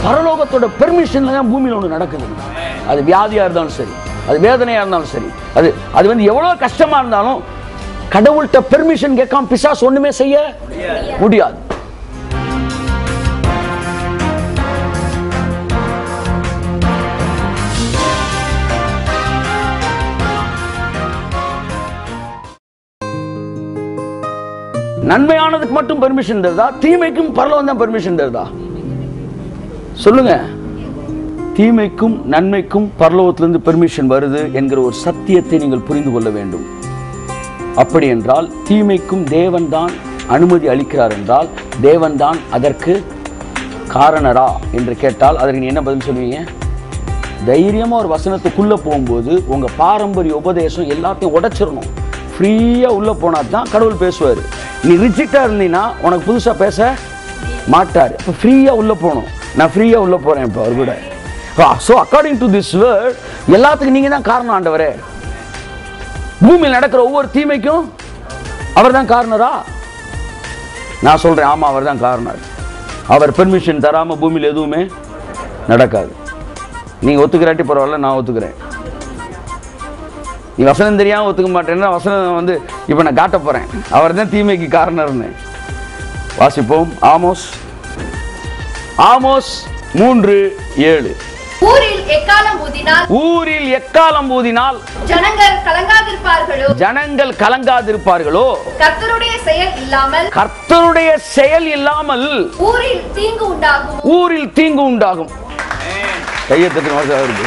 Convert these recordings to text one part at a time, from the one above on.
பரலோகத்தோட பெர்மிஷன்ல தான் பூமியில் ஒன்று நடக்குது அது வியாதியா இருந்தாலும் சரி அது வேதனையா இருந்தாலும் சரி அது அது வந்து எவ்வளவு கஷ்டமா இருந்தாலும் கடவுள்கிட்ட பெர்மிஷன் கேட்காம பிசாசு ஒண்ணுமே செய்ய முடியாது நன்மையானதுக்கு மட்டும் பெர்மிஷன் தருதா தீமைக்கும் பரலோகம் தான் பெர்மிஷன் தருதா சொல்லுங்க தீமைக்கும் நன்மைக்கும் பரலோகத்திலிருந்து பெர்மிஷன் வருது என்கிற ஒரு சத்தியத்தை நீங்கள் புரிந்து கொள்ள வேண்டும் அப்படி என்றால் தீமைக்கும் தேவன்தான் அனுமதி அளிக்கிறார் என்றால் தேவன்தான் அதற்கு காரணரா என்று கேட்டால் அதற்கு நீ என்ன பதில் சொல்லுவீங்க தைரியமா ஒரு வசனத்துக்குள்ள போகும்போது உங்க பாரம்பரிய உபதேசம் எல்லாத்தையும் உடைச்சிடணும் ஃப்ரீயா உள்ள போனா தான் கடவுள் பேசுவார் நீ ரிஜிக்டா இருந்தீங்கன்னா உனக்கு புதுசா பேச மாட்டார் இப்போ ஃப்ரீயா உள்ள போகணும் நான் ஃப்ரீயா உள்ள போறேன் இப்போ அவர் கூட so according to this word எல்லாத்துக்கும் நீங்க தான் காரணம் ஆண்டவரே பூமியில் நடக்கிற ஒவ்வொரு தீமைக்கும் அவர் தான் காரணரா நான் சொல்றேன் ஆமா அவர் தான் காரணர் அவர் பெர்மிஷன் தராம பூமியில் எதுவுமே நடக்காது நீங்க ஒத்துக்கிறாட்டி பரவாயில்ல நான் ஒத்துக்கிறேன் நீ வசனம் தெரியாம ஒத்துக்க மாட்டேன்னா வசனம் வந்து இப்போ நான் காட்ட போறேன் அவர் தான் தீமைக்கு காரணர்னு வாசிப்போம் ஆமோஸ் ஆமோஸ் மூன்று ஏழு ஊரில் எக்காலம் ஊதினால் ஊரில் எக்காலம் ஊதினால் ஜனங்கள் கலங்காதிருப்பார்களோ ஜனங்கள் கலங்காதிருப்பார்களோ கர்த்தருடைய செயல் இல்லாமல் கர்த்தருடைய செயல் இல்லாமல் ஊரில் தீங்கு உண்டாகும் ஊரில் தீங்கு உண்டாகும் கையெழுத்து இருக்கு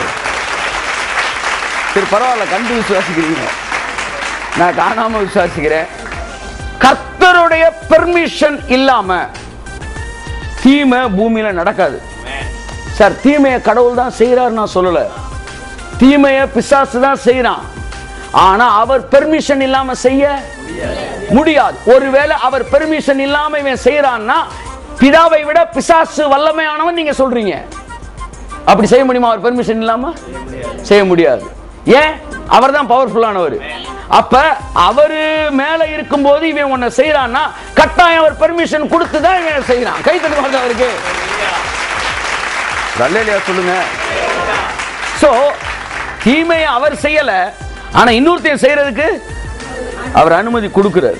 சரி பரவாயில்ல கண்டு விசுவாசிக்கிறீங்க நான் காணாம விசுவாசிக்கிறேன் கர்த்தருடைய பெர்மிஷன் இல்லாம தீமை பூமியில நடக்காது சார் தீமையை கடவுள் தான் செய்யறாரு நான் சொல்லல தீமையை பிசாசு தான் செய்யறான் ஆனா அவர் பெர்மிஷன் இல்லாம செய்ய முடியாது ஒருவேளை அவர் பெர்மிஷன் இல்லாம இவன் செய்யறான்னா பிதாவை விட பிசாசு வல்லமையானவன் நீங்க சொல்றீங்க அப்படி செய்ய முடியுமா அவர் பெர்மிஷன் இல்லாம செய்ய முடியாது ஏன் அவர் தான் பவர்ஃபுல்லானவர் அப்ப அவரு மேல இருக்கும்போது இவன் உன்னை செய்யறான்னா கட்டாயம் அவர் பெர்மிஷன் கொடுத்து தான் இவன் செய்யறான் கை தட்டு பாருங்க அவருக்கு நல்லையா சொல்லுங்க சோ தீமையை அவர் செய்யல ஆனா இன்னொருத்தையும் செய்யறதுக்கு அவர் அனுமதி கொடுக்கிறார்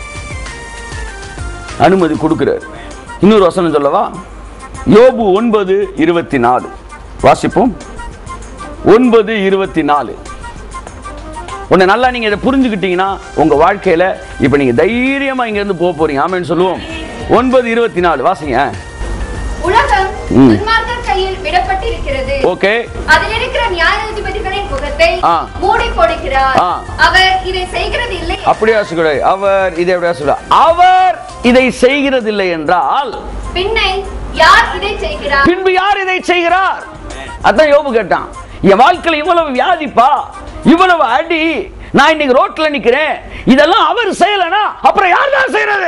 அனுமதி கொடுக்கிறார் இன்னொரு வசனம் சொல்லவா யோபு ஒன்பது இருபத்தி நாலு வாசிப்போம் ஒன்பது இருபத்தி நாலு உன்னை நல்லா நீங்க இதை புரிஞ்சுக்கிட்டீங்கன்னா உங்க வாழ்க்கையில இப்ப நீங்க தைரியமா இங்க இருந்து போக போறீங்க ஆமென்னு சொல்லுவோம் ஒன்பது இருபத்தி நாலு வாசிங்க உலகம் ம். துன்மார்க்கர் கையில் விடப்பட்டிருக்கிறது ஓகே அதில் இருக்கிற நியாயாதிபதிகளின் முகத்தை ஆ. மூடி போடுகிறார் ஆ. அவர் இதை செய்கிறது இல்லை அப்படியா சொல்ல அவர் இதை எப்படியா சொல்ல அவர் இதை செய்கிறதில்லை என்றால் பின்னை யார் இதை செய்கிறார் பின்பு யார் இதை செய்கிறார் அதான் யோபு கேட்டான் என் வாழ்க்கையில இவ்வளவு வியாதிப்பா இவ்வளவு அடி நான் இன்னைக்கு ரோட்ல நிக்கிறேன் இதெல்லாம் அவர் செய்யலனா அப்புறம் யார் தான் செய்யறது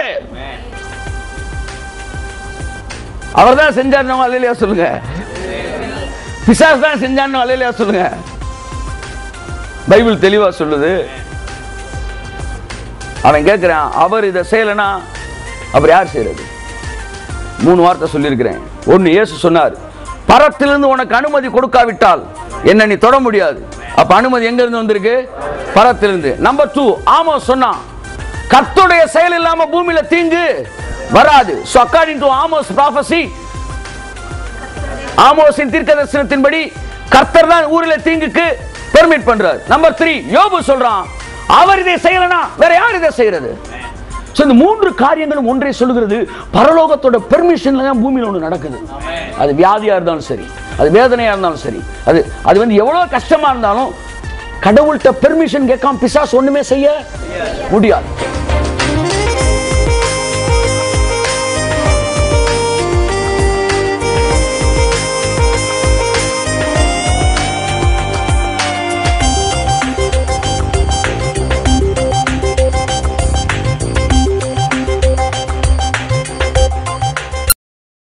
அவர் தான் செஞ்சாருன்னு அலையிலையா சொல்லுங்க பிசாஸ் தான் செஞ்சான்னு அலையிலையா சொல்லுங்க பைபிள் தெளிவா சொல்லுது அவன் கேட்கிறான் அவர் இதை செய்யலனா அப்புறம் யார் செய்யறது மூணு வார்த்தை சொல்லியிருக்கிறேன் ஒன்னு இயேசு சொன்னார் பரத்திலிருந்து உனக்கு அனுமதி கொடுக்காவிட்டால் என்ன நீ தொட முடியாது அப்ப அனுமதி எங்க இருந்து வந்திருக்கு பரத்திலிருந்து நம்பர் டூ ஆமா சொன்னான் கர்த்தருடைய செயல் இல்லாம பூமியில தீங்கு வராது so according to Amos prophecy ஆமோஸின் தீர்க்க தரிசனத்தின்படி கர்த்தர் தான் ஊரில் தீங்குக்கு பெர்மிட் பண்றார் நம்பர் த்ரீ யோபு சொல்றான் அவர் இதை செய்யலனா வேற யார் இதை செய்யறது So, இந்த மூன்று காரியங்களும் ஒன்றை சொல்லுகிறது பரலோகத்தோட பெர்மிஷன்ல தான் பூமியில ஒன்று நடக்குது அது வியாதியா இருந்தாலும் சரி அது வேதனையா இருந்தாலும் சரி அது அது வந்து எவ்வளவு கஷ்டமா இருந்தாலும் கடவுள்கிட்ட பெர்மிஷன் கேட்காம பிசாசு ஒண்ணுமே செய்ய முடியாது